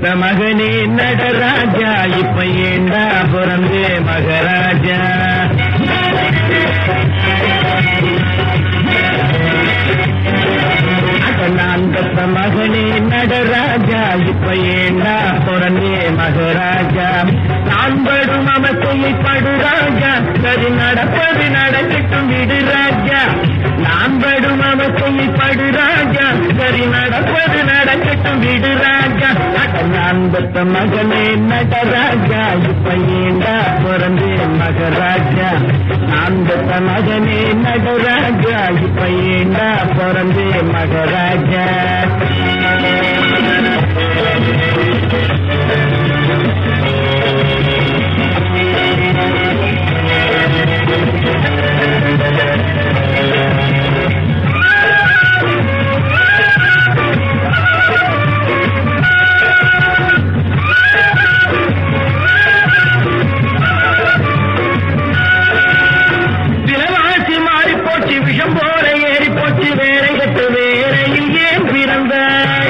மகனே நடராஜா இப்ப ஏண்டா பிறந்தே மகராஜா அட நான் பெத்த மகனே நடராஜா இப்ப ஏண்டா பிறந்தே மகராஜா நான் படும் அவத்தையை படு ராஜா சரி நடப்பது நடக்கட்டும் விடு ராஜா நான் படும் அவத்தையை படு ராஜா சரி நடப்பது நடக்கட்டும் விடு ராஜா அட நான் பெத்த மகனே நடராஜா இப்ப ஏண்டா பிறந்தே மகராஜா நான் பெத்த மகனே நடராஜா இப்ப ஏண்டா பிறந்தே மகராஜா விலவாசி மாறி போச்சு விஷம் போல ஏறி போச்சு வேலை கட்டு வேலையில் ஏன் பிறந்தாய்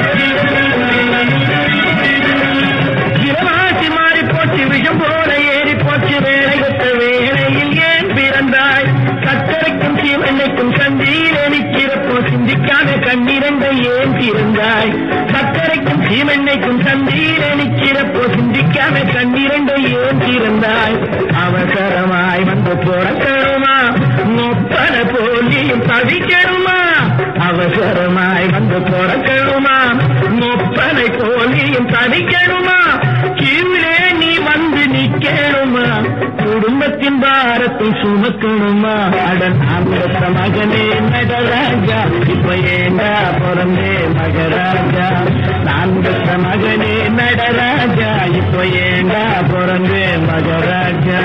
விலவாசி மாறி போச்சு விஷம் போல ஏறி போச்சு வேலை கட்டு வேலையில் ஏன் பிறந்தாய் சக்கரைக்கும் சீவனைக்கும் சந்தியிலே நிற்கிறப்போ சிந்திக்காத கண்ணிரண்டை ஏன் பிறந்தாய் சக்கரைக்கும் சீமெண்ணைக்கும் சந்தியிலே நிற்கிறப்போ சிந்திக்காத கண்ணிரண்டை ஏன் பிறந்தாய் அவசரமாய் வந்து பிறக்கணுமா நொப்பன போலியும் தவிக்கணுமா அவசரமாய் வந்து பிறக்கணுமா நொப்பனை போலியும் தவிக்கணுமா கீழே நீ வந்து நிக்கணுமா குடும்பத்தின் பாரத்தை சுமக்கணுமா அடன் அந்த மகனே நடராஜா இப்ப ஏண்டா பிறந்தே மகராஜா நான் பெற்ற மகனே நடராஜா இப்ப ஏண்டா பிறந்தே மகராஜா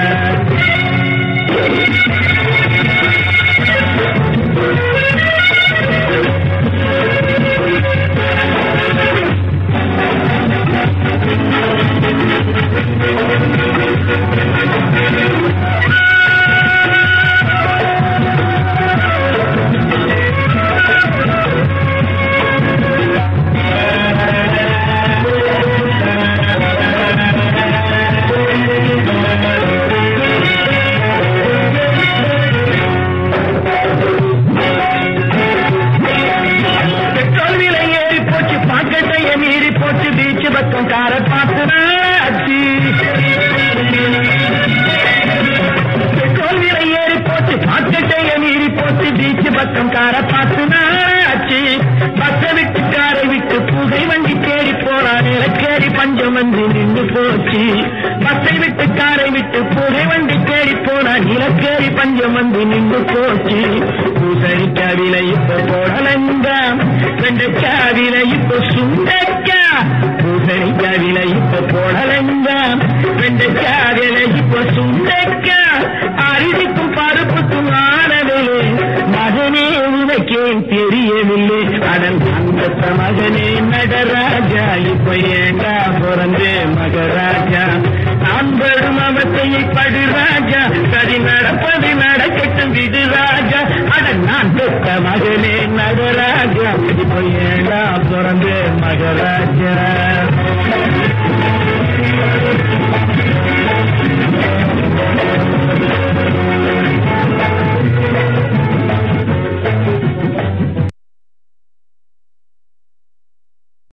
பெட்ரோல் விலை ஏறி போச்சு பாக்கெட்டைய மீறி போச்சு பீச் பக்கம் கார பார்த்து பெட்ரோல் விலை ஏறி போச்சு பாக்கெட்டைய மீறி போச்சு பீச் பக்கம் கார பார்த்து ஆச்சு பஸ்ஸை விட்டு காரை விட்டு புகை வண்டி தேடி போறா நிலக்கேறி பஞ்சம் வந்து நின்று போச்சு பஸ்ஸை விட்டு காரை விட்டு புகை வண்டி தேடி போறா நிலக்கேறி பஞ்சம் வந்து நின்று போச்சு பூசணிக்கா விலை இப்ப போடலங்க வெண்டைக்கா விலை இப்ப சுண்டக்கா பூசணிக்கா விலை இப்ப போடலங்க வெண்டைக்கா விலை இப்ப சுண்டக்கா அரிசிக்கும் பருப்புக்கும் ஆனவில்லை மகனே உனக்கே தெரியவில்லை அதன் அந்த மகனே நடராஜா இப்ப ஏண்டா பிறந்தே மகராஜா நான் பெரும் அவத்தையை படு ராஜா சரி நடப்பது நடக்கட்டும் விடு ராஜா அதன் நான் பெற்ற மகனே நடராஜா இப்ப ஏண்டா பிறந்தே மகராஜா